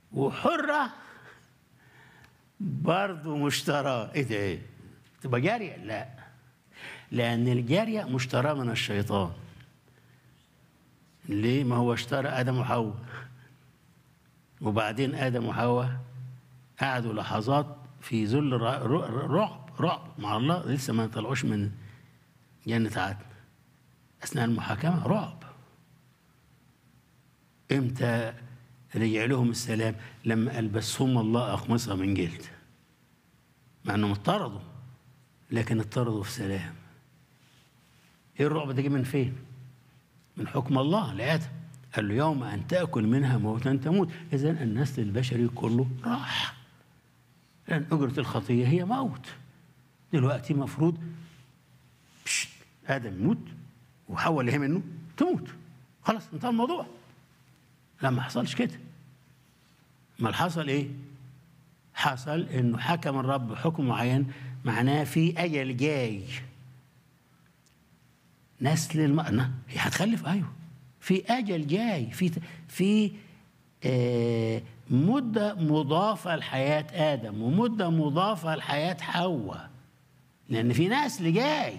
وحرة برضه مشتراه ايه ده ايه تبقى جارية لا لأن الجارية مشتراه من الشيطان ليه ما هو اشترى آدم وحواء وبعدين آدم وحواء قعدوا لحظات في ذل ر- ر- رعب رعب مع الله لسه ما طلعوش من جنة عدن أثناء المحاكمة رعب إمتى رجع لهم السلام لما ألبسهم الله أقمصة من جلد مع أنهم اضطردوا لكن اضطردوا في سلام إيه الرعب ده جه من فين؟ من حكم الله لآدم قال له يوم أن تأكل منها موتا تموت إذا النسل البشري كله راح لأن أجرة الخطية هي موت دلوقتي مفروض بشت، آدم يموت وحواء اللي هي منه تموت خلاص انتهى الموضوع لا ما حصلش كده ما حصل ايه حصل انه حكم الرب بحكم معين معناه في اجل جاي نسل المأنة هي هتخلف ايوه في اجل جاي في في آه مدة مضافة لحياة آدم ومدة مضافة لحياة حواء لأن في نسل جاي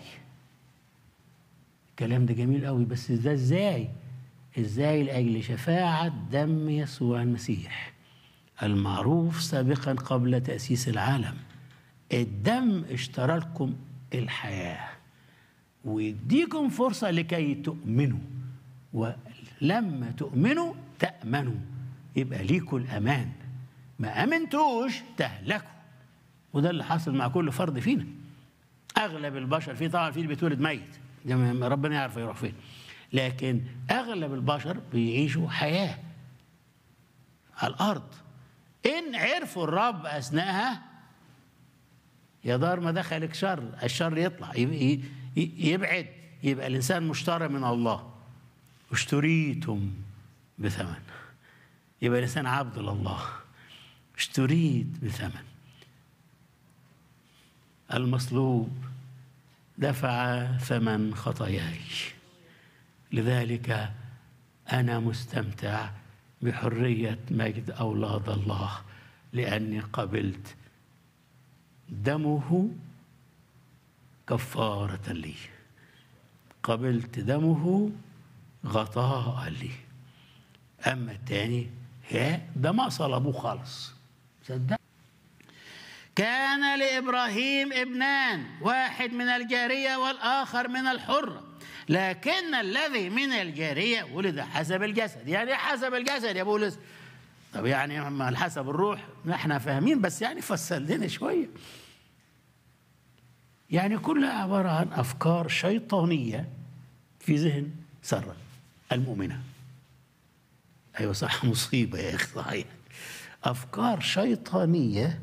الكلام ده جميل قوي بس ده ازاي ازاي لاجل شفاعه دم يسوع المسيح المعروف سابقا قبل تاسيس العالم الدم اشترى لكم الحياه ويديكم فرصه لكي تؤمنوا ولما تؤمنوا تامنوا يبقى ليكوا الامان ما امنتوش تهلكوا وده اللي حصل مع كل فرد فينا اغلب البشر في طبعا في اللي بيتولد ميت ده ما- ربنا يعرف يروح فين لكن اغلب البشر بيعيشوا حياه على الارض ان عرفوا الرب اثناءها يا دار ما دخلك شر الشر يطلع يب- ي- ي- يبعد يبقى الانسان مشترى من الله اشتريتم بثمن يبقى الانسان عبد لله اشتريت بثمن المصلوب دفع ثمن خطاياي لذلك انا مستمتع بحريه مجد اولاد الله لاني قبلت دمه كفاره لي قبلت دمه غطاء لي اما الثاني هي ده ما صلبوه خالص صدق كان لابراهيم ابنان واحد من الجاريه والاخر من الحره لكن الذي من الجاريه ولد حسب الجسد يعني حسب الجسد يا بولس طب يعني ما حسب الروح احنا فاهمين بس يعني فسر لنا شويه يعني كلها عباره عن افكار شيطانيه في ذهن ساره المؤمنه ايوه صح مصيبه يا اخي صحيح افكار شيطانيه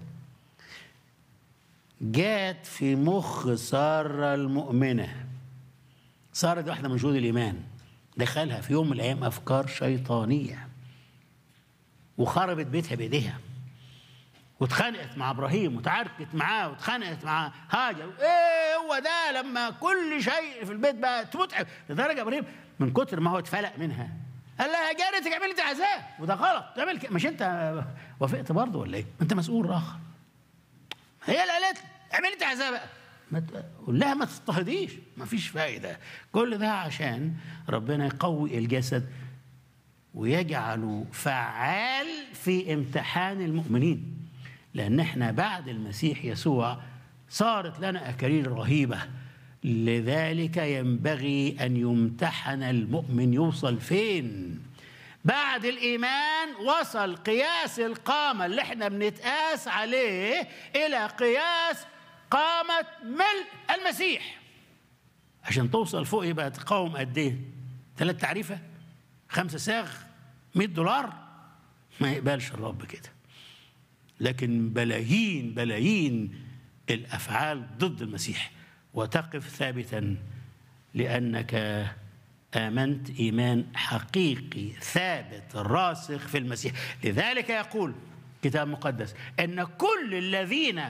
جات في مخ سارة المؤمنة سارة دي واحدة من شهود الإيمان دخلها في يوم من الأيام أفكار شيطانية وخربت بيتها بإيديها واتخانقت مع إبراهيم وتعاركت معاه واتخانقت مع هاجر إيه هو ده لما كل شيء في البيت بقى متعب لدرجة إبراهيم من كتر ما هو اتفلق منها قال لها يا جارتك عملت عذاب وده غلط تعمل كده. مش انت وافقت برضه ولا ايه؟ انت مسؤول اخر هي اللي قالت لي عملت عذاب بقى ما ت- قول لها ما تضطهديش ما فيش فايده كل ده عشان ربنا يقوي الجسد ويجعله فعال في امتحان المؤمنين لان احنا بعد المسيح يسوع صارت لنا اكاليل رهيبه لذلك ينبغي ان يمتحن المؤمن يوصل فين بعد الايمان وصل قياس القامه اللي احنا بنتقاس عليه الى قياس قامه ملء المسيح عشان توصل فوق يبقى تقاوم قد ايه ثلاث تعريفه خمسه ساغ 100 دولار ما يقبلش الرب كده لكن بلايين بلايين الافعال ضد المسيح وتقف ثابتا لانك امنت ايمان حقيقي ثابت راسخ في المسيح لذلك يقول كتاب مقدس ان كل الذين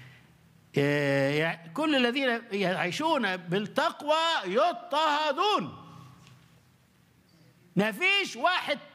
آه، كل الذين يعيشون بالتقوى يضطهدون ما فيش واحد